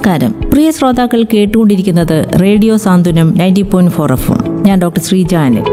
നമസ്കാരം പ്രിയ ശ്രോതാക്കൾ കേട്ടുകൊണ്ടിരിക്കുന്നത് radio Santhwanam ninety point four F ഞാൻ ഡോക്ടർ ശ്രീജാനൻ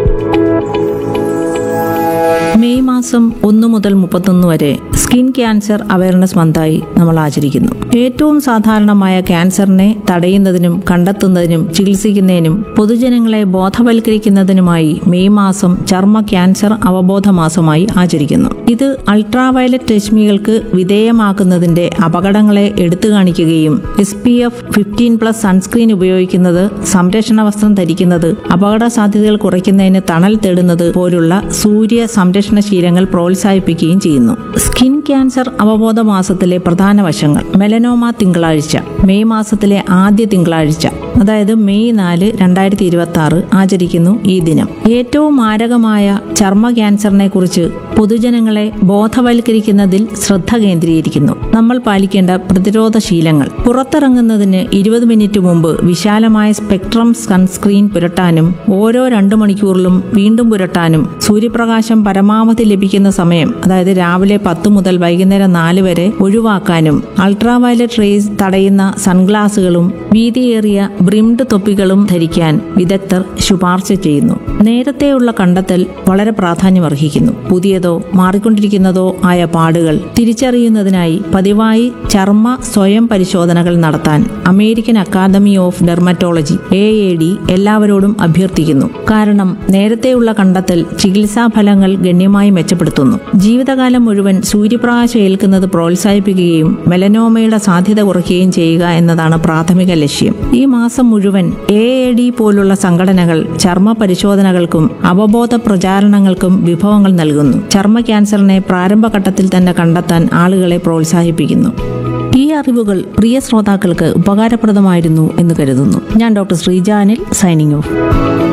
മെയ് മാസം ഒന്ന് മുതൽ മുപ്പത്തൊന്ന് വരെ സ്കിൻ ക്യാൻസർ അവയർനെസ് മന്തായി നമ്മൾ ആചരിക്കുന്നു ഏറ്റവും സാധാരണമായ ക്യാൻസറിനെ തടയുന്നതിനും കണ്ടെത്തുന്നതിനും ചികിത്സിക്കുന്നതിനും പൊതുജനങ്ങളെ ബോധവൽക്കരിക്കുന്നതിനുമായി മെയ് മാസം ചർമ്മ ക്യാൻസർ അവബോധ മാസമായി ആചരിക്കുന്നു ഇത് അൾട്രാവയലറ്റ് രശ്മികൾക്ക് വിധേയമാക്കുന്നതിന്റെ അപകടങ്ങളെ എടുത്തു കാണിക്കുകയും S P F fifteen plus sunscreen ഉപയോഗിക്കുന്നത് സംരക്ഷണ വസ്ത്രം ധരിക്കുന്നത് അപകട സാധ്യതകൾ കുറയ്ക്കുന്നതിന് തണൽ തേടുന്നത് പോലുള്ള സൂര്യ സംരക്ഷണ ശീലങ്ങൾ പ്രോത്സാഹിപ്പിക്കുകയും ചെയ്യുന്നു സ്കിൻ ക്യാൻസർ അവബോധ മാസത്തിലെ പ്രധാന വശങ്ങൾ മെലനോമ തിങ്കളാഴ്ച മെയ് മാസത്തിലെ ആദ്യ തിങ്കളാഴ്ച അതായത് മെയ് നാല് രണ്ടായിരത്തി ഇരുപത്തി ആറ് ആചരിക്കുന്നു ഈ ദിനം ഏറ്റവും മാരകമായ ചർമ്മ ക്യാൻസറിനെ കുറിച്ച് പൊതുജനങ്ങളെ ബോധവൽക്കരിക്കുന്നതിൽ ശ്രദ്ധ കേന്ദ്രീകരിക്കുന്നു നമ്മൾ പാലിക്കേണ്ട പ്രതിരോധ ശീലങ്ങൾ പുറത്തിറങ്ങുന്നതിന് ഇരുപത് മിനിറ്റ് മുമ്പ് വിശാലമായ സ്പെക്ട്രം സൺസ്ക്രീൻ പുരട്ടാനും ഓരോ രണ്ട് മണിക്കൂറിലും വീണ്ടും പുരട്ടാനും സൂര്യപ്രകാശം പരമാവധി ലഭിക്കുന്ന സമയം അതായത് രാവിലെ പത്ത് മുതൽ വൈകുന്നേരം നാല് വരെ ഒഴിവാക്കാനും അൾട്രാവയലറ്റ് റേസ് തടയുന്ന സൺഗ്ലാസുകളും വീതിയേറിയ ബ്രിംഡ് തൊപ്പികളും ധരിക്കാൻ വിദഗ്ധർ ശുപാർശ ചെയ്യുന്നു നേരത്തെയുള്ള കണ്ടെത്തൽ വളരെ പ്രാധാന്യമർഹിക്കുന്നു പുതിയതോ മാറിക്കൊണ്ടിരിക്കുന്നതോ ആയ പാടുകൾ തിരിച്ചറിയുന്നതിനായി പതിവായി ചർമ്മ സ്വയം പരിശോധനകൾ നടത്താൻ American Academy of Dermatology A A D എല്ലാവരോടും അഭ്യർത്ഥിക്കുന്നു കാരണം നേരത്തെയുള്ള കണ്ടെത്തൽ ചികിത്സാ ഫലങ്ങൾ ഗണ്യമായി മെച്ചപ്പെടുത്തുന്നു ജീവിതകാലം മുഴുവൻ സൂര്യപ്രകാശം ഏൽക്കുന്നത് പ്രോത്സാഹിപ്പിക്കുകയും മെലനോമയുടെ സാധ്യത കുറയ്ക്കുകയും ചെയ്യുക എന്നതാണ് പ്രാഥമിക ലക്ഷ്യം ഈ മാസം മുഴുവൻ എ എ ഡി പോലുള്ള സംഘടനകൾ ചർമ്മ പരിശോധനകൾക്കും അവബോധ പ്രചാരണങ്ങൾക്കും വിഭവങ്ങൾ നൽകുന്നു ചർമ്മ ക്യാൻസറിനെ പ്രാരംഭഘട്ടത്തിൽ തന്നെ കണ്ടെത്താൻ ആളുകളെ പ്രോത്സാഹിപ്പിക്കുന്നു ഈ അറിവുകൾ പ്രിയ ശ്രോതാക്കൾക്ക് ഉപകാരപ്രദമായിരുന്നു എന്ന് കരുതുന്നു ഞാൻ ഡോക്ടർ ശ്രീജാനിൽ സൈനിങ് ഓഫ്